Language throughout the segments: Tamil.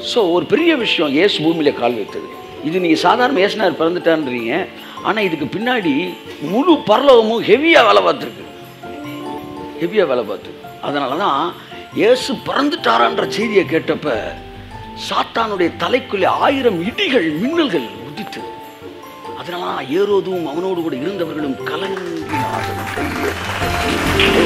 ஸோ ஒரு பெரிய விஷயம் இயேசு பூமியில் கால் வைத்தது இது நீங்கள் சாதாரண ஏசுனார் பிறந்துட்டான்றீங்க ஆனால் இதுக்கு பின்னாடி முழு பரலோகமும் ஹெவியாக வேலை பார்த்துருக்கு ஹெவியாக வேலை பார்த்து அதனால தான் இயேசு பிறந்துட்டாரான்ற செய்தியை கேட்டப்ப சாத்தானுடைய தலைக்குள்ளே ஆயிரம் இடிகள் மின்னல்கள் உதித்து அதனால தான் ஏரோதும் அவனோடு கூட இருந்தவர்களும் கலங்கினார்கள் கையை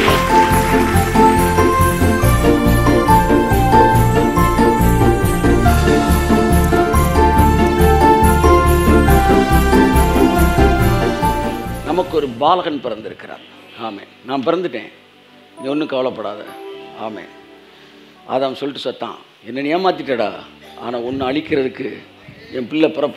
நமக்கு ஒரு பாலகன் பிறந்திருக்கிறார் ஆமே நான் பிறந்துட்டேன் நீ ஒன்றும் கவலைப்படாத ஆமே ஆதாம் சொல்லிட்டு சத்தான் என்ன நீ ஏமாத்திட்டடா ஆனால் ஒன்று அழிக்கிறதுக்கு என் பிள்ளை பிற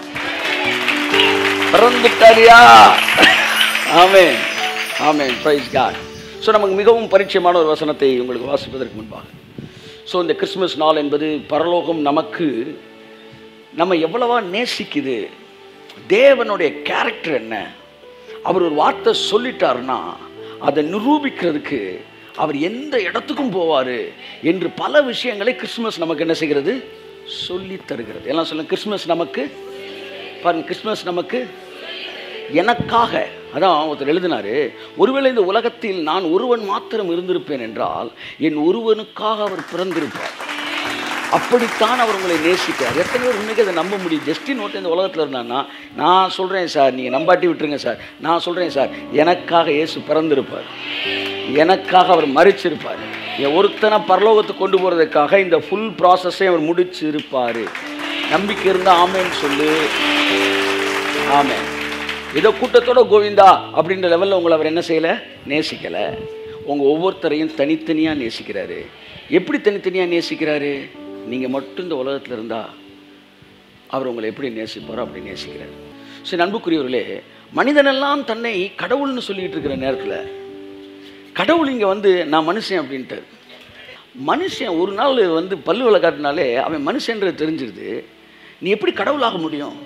பிறந்துட்டாரியா ஆமே ஆமே ப்ரைஸ் காட் ஸோ நமக்கு மிகவும் பரிச்சயமான ஒரு வசனத்தை உங்களுக்கு வாசிப்பதற்கு முன்பாக ஸோ இந்த கிறிஸ்மஸ் நாள் என்பது பரலோகம் நமக்கு நம்ம எவ்வளவா நேசிக்குது தேவனுடைய கேரக்டர் என்ன அவர் ஒரு வார்த்தை சொல்லிட்டாருன்னா அதை நிரூபிக்கிறதுக்கு அவர் எந்த இடத்துக்கும் போவார் என்று பல விஷயங்களை கிறிஸ்மஸ் நமக்கு என்ன செய்கிறது சொல்லி தருகிறது எல்லாம் சொல்லுங்க கிறிஸ்மஸ் நமக்கு பாருங்க கிறிஸ்மஸ் நமக்கு எனக்காக அதான் ஒருத்தர் எழுதினாரு ஒருவேளை இந்த உலகத்தில் நான் ஒருவன் மாத்திரம் இருந்திருப்பேன் என்றால் என் ஒருவனுக்காக அவர் பிறந்திருப்பார் அப்படித்தான் அவர் உங்களை நேசிக்கிறார் எத்தனை பேர் உண்மைக்கு அதை நம்ப முடியும் ஜஸ்டின் ஒருத்தன் இந்த உலகத்தில் இருந்தான்னா நான் சொல்கிறேன் சார் நீங்கள் நம்பாட்டி விட்டுருங்க சார் நான் சொல்கிறேன் சார் எனக்காக இயேசு பிறந்திருப்பார் எனக்காக அவர் மறிச்சிருப்பார் என் ஒருத்தனை பரலோகத்துக்கு கொண்டு போகிறதுக்காக இந்த ஃபுல் ப்ராசஸை அவர் முடிச்சிருப்பார் நம்பிக்கை இருந்தால் ஆமேன்னு சொல்லு ஆமென் ஏதோ கூட்டத்தோட கோவிந்தா அப்படின்ற லெவலில் உங்களை அவர் என்ன செய்யலை நேசிக்கலை உங்கள் ஒவ்வொருத்தரையும் தனித்தனியாக நேசிக்கிறாரு எப்படி தனித்தனியாக நேசிக்கிறாரு நீங்கள் மட்டும் இந்த உலகத்தில் இருந்தால் அவர் உங்களை எப்படி நேசிப்பாரோ அப்படி நேசிக்கிறார் சரி அன்புக்குரியவர்களே மனிதனெல்லாம் தன்னை கடவுள்னு சொல்லிட்டு இருக்கிற நேரத்தில் கடவுள் இங்கே வந்து நான் மனுஷன் அப்படின்ட்டார் மனுஷன் ஒரு நாள் வந்து பல்லு விளக்காட்டினாலே அவன் மனுஷன்றது தெரிஞ்சிருது நீ எப்படி கடவுளாக முடியும்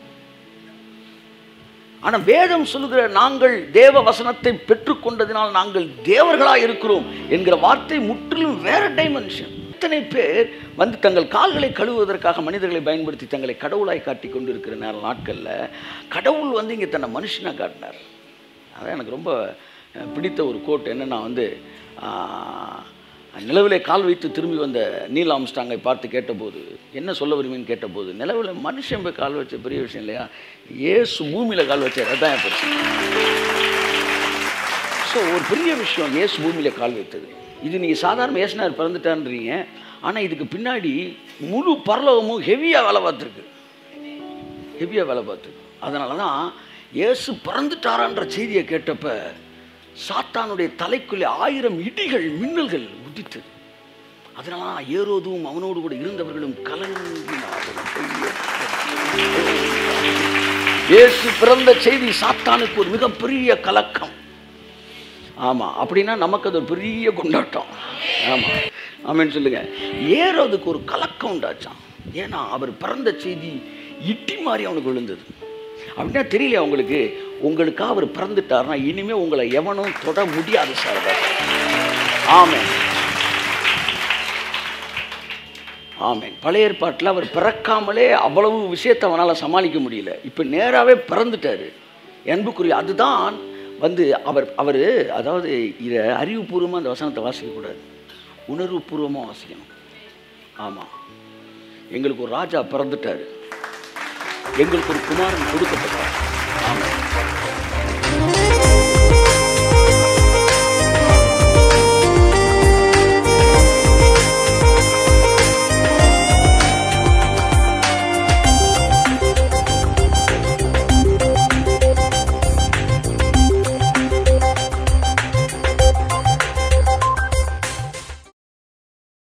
ஆனால் வேதம் சொல்லுகிற நாங்கள் தேவ வசனத்தை பெற்றுக்கொண்டதினால் நாங்கள் தேவர்களாக இருக்கிறோம் என்கிற வார்த்தை முற்றிலும் வேற டைமென்ஷன் எத்தனை பேர் வந்து தங்கள் கால்களை கழுவுவதற்காக மனிதர்களை பயன்படுத்தி தங்களை கடவுளாய் காட்டி கொண்டு இருக்கிற நேர நாட்களில் கடவுள் வந்து இங்கே தன்னை மனுஷனாக காட்டினார் அதான் எனக்கு ரொம்ப அஹ், பிடித்த ஒரு கோட் என்னன்னா வந்து ஆஹ், நிலவிலே கால் வைத்து திரும்பி வந்த நீல் ஆம்ஸ்டாங்கை பார்த்து கேட்டபோது என்ன சொல்ல விரும்பின்னு கேட்டபோது நிலவில் மனுஷன் போய் கால் வச்ச பெரிய விஷயம் இல்லையா ஏசு பூமியில் கால் வச்சார் அதுதான் என் பெருசு ஸோ ஒரு பெரிய விஷயம் ஏசு பூமியில் கால் வைத்தது இது நீங்கள் சாதாரண ஏசுனார் பிறந்துட்டான்றீங்க ஆனால் இதுக்கு பின்னாடி முழு பரலோகமும் ஹெவியாக வேலை பார்த்துருக்கு ஹெவியாக வேலை பார்த்துருக்கு அதனால தான் இயேசு பிறந்துட்டாரான்ற செய்தியை கேட்டப்ப சாத்தானுடைய தலைக்குள்ளே ஆயிரம் இடிகள் மின்னல்கள் உதித்தது அதனால தான் ஏரோதும் அவனோடு கூட இருந்தவர்களும் கலங்கினார்கள் இயேசு பிறந்த செய்தி சாத்தானுக்கு ஒரு மிகப்பெரிய கலக்கம் ஆமாம் அப்படின்னா நமக்கு அது ஒரு பெரிய கொண்டாட்டம் ஆமாம் ஆமென்னு சொல்லுங்க ஏறோதுக்கு ஒரு கலக்கம் உண்டாச்சான் ஏன்னா அவர் பிறந்த செய்தி இட்டி மாதிரி அவனுக்கு விழுந்தது அப்படின்னா தெரியல உங்களுக்கு உங்களுக்காக அவர் பிறந்துட்டார்னா இனிமே உங்களை எவனும் தொட முடியாது சார் ஆமென் ஆமென் பழைய ஏற்பாட்டில் அவர் பிறக்காமலே அவ்வளவு விஷயத்தை அவனால் சமாளிக்க முடியல இப்போ நேராகவே பிறந்துட்டாரு அன்புக்குரிய அதுதான் வந்து அவர் அவர் அதாவது இதை அறிவுபூர்வமாக அந்த வசனத்தை வாசிக்கக்கூடாது உணர்வுபூர்வமாக வாசிக்கணும் ஆமாம் எங்களுக்கு ஒரு ராஜா பிறந்துட்டாரு எங்களுக்கு ஒரு குமாரன் கொடுக்கப்பட்டார் ஆமாம்